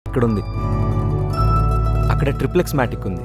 ఇక్కడ ఉంది అక్కడ ట్రిప్లెక్స్ మ్యాటిక్ ఉంది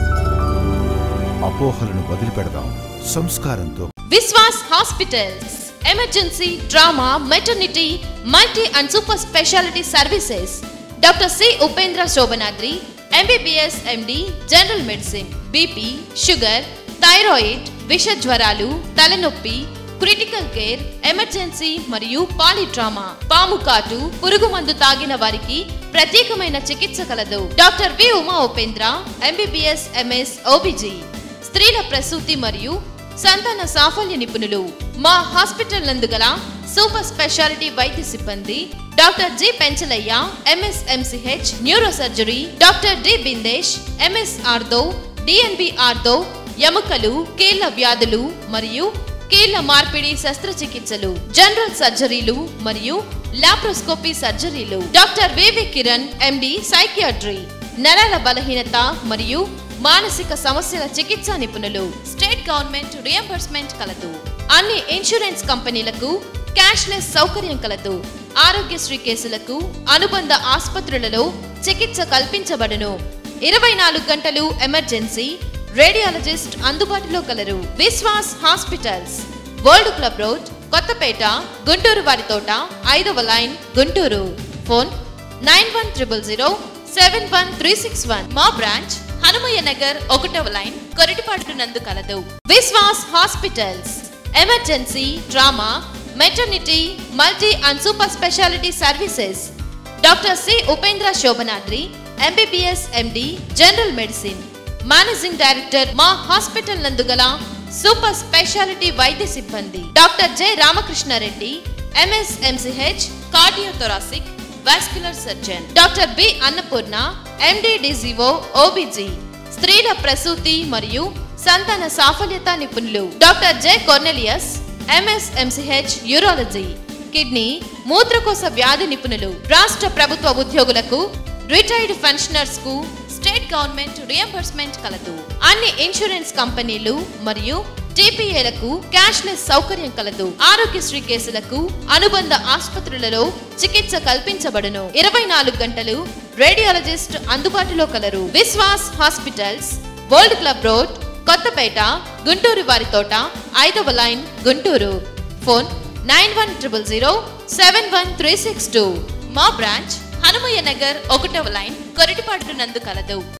అపోహలను వదిలిపెడదాం సంస్కారంతో Vishwas hospitals emergency trauma maternity multi and super speciality services doctor C Upendra Sobhanadri MBBS MD general medicine BP sugar thyroid విష జ్వరాలు తలనొప్పి క్రిటికల్ కేర్ ఎమర్జెన్సీ మరియు పాలిట్రామా పాము కాటు పురుగు మందు తాగిన వారికి ప్రత్యేకమైన చికిత్స కలదు doctor V Uma Upendra MBBS MS OBG స్త్రీల ప్రసూతి మరియు సంతాన సాఫల్య నిపుణులు మా హాస్పిటల్ నందుగల సూపర్ స్పెషాలిటీ వైద్య సిబ్బంది doctor G Penchalaiah MS MCh neuro surgery doctor D Bindesh MS ortho DNB ortho ఎముకలు కీళ్ల వ్యాధులు మరియు కీళ్ల మార్పిడి శస్త్రచికిత్సలు జనరల్ సర్జరీలు మరియు లాప్రోస్కోపీ సర్జరీలు doctor V V Kiran MD psychiatry నరాల బలహీనత మరియు మానసిక సమస్యల చికిత్సా నిపుణులు స్టేట్ గవర్నమెంట్ రియంబర్స్మెంట్ కలదు అన్ని ఇన్సూరెన్స్ కంపెనీలకు క్యాష్లెస్ సౌకర్యం కలదు ఆరోగ్యశ్రీ కేసులకు అనుబంధ ఆసుపత్రులలో చికిత్స కల్పించబడును ఇరవై నాలుగు గంటలు ఎమర్జెన్సీ రేడియాలజిస్ట్ అందుబాటులో కలరు Vishwas hospitals world club road Kothapeta Guntur Varithota ఐదవ line Guntur phone nine one triple zero seven one three six one మా బ్రాంచ్ హనుమయ్య నగర్ ఒకటవ లైన్ కొరటిపాటు నందు కలదు Vishwas hospitals emergency trauma maternity multi and super speciality services doctor C Upendra Sobhanadri MBBS MD general medicine managing director మా hospital నందుగల super speciality వైద్య సిబ్బంది doctor J Ramakrishna Reddy MS ఎంసిహెచ్ cardiothoracic vascular surgeon doctor B Annapurna MD DGO OBG స్త్రీల ప్రసూతి మరియు సంతాన సాఫల్యత నిపుణులు doctor J Cornelius MS MCh urology kidney మూత్రకోశ వ్యాధి నిపుణులు రాష్ట్ర ప్రభుత్వ ఉద్యోగులకు రిటైర్డ్ పెన్షనర్స్ కు స్టేట్ గవర్నమెంట్ రియంబర్స్మెంట్ కలదు అన్ని ఇన్సూరెన్స్ కంపెనీలు మరియు టీపీఏలకు క్యాష్లెస్ సౌకర్యం కలదు ఆరోగ్యశ్రీ కేసులకు అనుబంధ ఆసుపత్రులలో చికిత్స కల్పించబడును ఇరవై నాలుగు గంటలు రేడియాలజిస్ట్ అందుబాటులో కలరు Vishwas hospitals world club road Kothapeta Guntur Varithota ఐదవ line Guntur phone nine one triple zero seven one three six two మా బ్రాంచ్ హనుమయ్య నగర్ ఒకటవ లైన్ కొరటిపాటు నందు కలదు